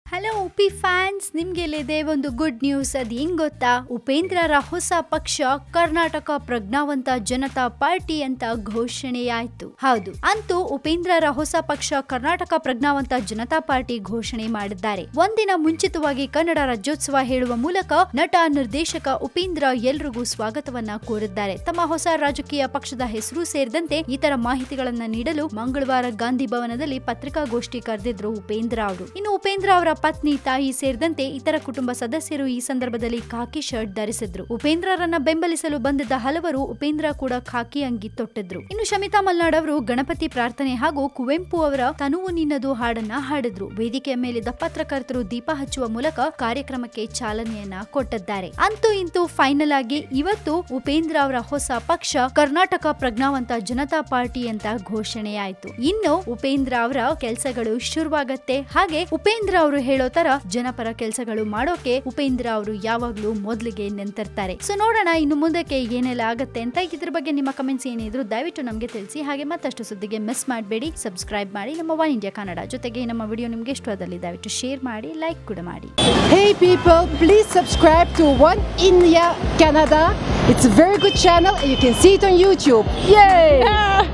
Hello ಉಪಿ fans ನಿಮ್ಗೆಲ್ಲಿದೆ ಒಂದು good news ಅದ್ ಹೆಂಗ್ ಗೊತ್ತಾ ಉಪೇಂದ್ರರ ಹೊಸ ಪಕ್ಷ ಕರ್ನಾಟಕ ಪ್ರಜ್ಞಾವಂತ ಜನತಾ ಪಾರ್ಟಿ ಅಂತ ಘೋಷಣೆಯಾಯ್ತು ಹೌದು ಅಂತೂ ಉಪೇಂದ್ರರ ಹೊಸ ಪಕ್ಷ ಕರ್ನಾಟಕ ಪ್ರಜ್ಞಾವಂತ ಜನತಾ ಪಾರ್ಟಿ ಘೋಷಣೆ ಮಾಡಿದ್ದಾರೆ ಒಂದಿನ ಮುಂಚಿತವಾಗಿ ಕನ್ನಡ ರಾಜ್ಯೋತ್ಸವ ಹೇಳುವ ಮೂಲಕ ನಟ ನಿರ್ದೇಶಕ ಉಪೇಂದ್ರ ಎಲ್ರಿಗೂ ಸ್ವಾಗತವನ್ನ ಕೋರಿದ್ದಾರೆ ತಮ್ಮ ಹೊಸ ರಾಜಕೀಯ ಪಕ್ಷದ ಹೆಸರು ಸೇರಿದಂತೆ ಇತರ ಮಾಹಿತಿಗಳನ್ನ ನೀಡಲು ಮಂಗಳವಾರ ಗಾಂಧಿ ಭವನದಲ್ಲಿ ಪತ್ರಿಕಾಗೋಷ್ಠಿ ಕರೆದಿದ್ರು ಉಪೇಂದ್ರ ಅವರು ಇನ್ನು ಉಪೇಂದ್ರ ಅವರ ಪತ್ನಿ ತಾಯಿ ಸೇರಿದಂತೆ ಇತರ ಕುಟುಂಬ ಸದಸ್ಯರು ಈ ಸಂದರ್ಭದಲ್ಲಿ ಖಾಕಿ ಶರ್ಟ್ ಧರಿಸಿದ್ರು ಉಪೇಂದ್ರರನ್ನ ಬೆಂಬಲಿಸಲು ಬಂದಿದ್ದ ಹಲವರು ಉಪೇಂದ್ರ ಕೂಡ ಖಾಕಿ ಅಂಗಿ ತೊಟ್ಟಿದ್ರು ಇನ್ನು ಶಮಿತಾ ಮಲ್ನಾಡ್ ಅವರು ಗಣಪತಿ ಪ್ರಾರ್ಥನೆ ಹಾಗೂ ಕುವೆಂಪು ಅವರ ತನುವು ನಿನ್ನದು ಹಾಡನ್ನ ಹಾಡಿದ್ರು ವೇದಿಕೆಯ ಮೇಲಿದ್ದ ಪತ್ರಕರ್ತರು ದೀಪ ಹಚ್ಚುವ ಮೂಲಕ ಕಾರ್ಯಕ್ರಮಕ್ಕೆ ಚಾಲನೆಯನ್ನ ಕೊಟ್ಟಿದ್ದಾರೆ ಅಂತೂ ಇಂತೂ ಫೈನಲ್ ಆಗಿ ಇವತ್ತು ಉಪೇಂದ್ರ ಅವರ ಹೊಸ ಪಕ್ಷ ಕರ್ನಾಟಕ ಪ್ರಜ್ಞಾವಂತ ಜನತಾ ಪಾರ್ಟಿ ಅಂತ ಘೋಷಣೆಯಾಯಿತು ಇನ್ನು ಉಪೇಂದ್ರ ಅವರ ಕೆಲಸಗಳು ಶುರುವಾಗತ್ತೆ ಹಾಗೆ ಉಪೇಂದ್ರ ಅವರು ಹೇಳೋ ತರ ಜನಪರ ಕೆಲಸಗಳು ಮಾಡೋಕೆ ಉಪೇಂದ್ರ ಅವರು ಯಾವಾಗ್ಲೂ ಮೊದಲಿಗೆ ನಿಂತಿರ್ತಾರೆ ಸೊ ನೋಡೋಣ ಇನ್ನು ಮುಂದಕ್ಕೆ ಏನೆಲ್ಲ ಆಗತ್ತೆ ಅಂತ ಇದ್ರ ಬಗ್ಗೆ ನಿಮ್ಮ ಕಮೆಂಟ್ಸ್ ಏನಿದ್ರು ದಯವಿಟ್ಟು ನಮಗೆ ತಿಳಿಸಿ ಹಾಗೆ ಮತ್ತಷ್ಟು ಸುದ್ದಿಗೆ ಮಿಸ್ ಮಾಡಬೇಡಿ ಸಬ್ಸ್ಕ್ರೈಬ್ ಮಾಡಿ ನಮ್ಮ ಒನ್ ಇಂಡಿಯಾ ಕನ್ನಡ ಜೊತೆಗೆ ನಮ್ಮ ವಿಡಿಯೋ ನಿಮ್ಗೆ ಇಷ್ಟವಾದಲ್ಲಿ ದಯವಿಟ್ಟು ಶೇರ್ ಮಾಡಿ ಲೈಕ್ ಕೂಡ ಮಾಡಿ Hey people, please subscribe to One India Canada. It's a very good channel and you can see it on YouTube. Yay!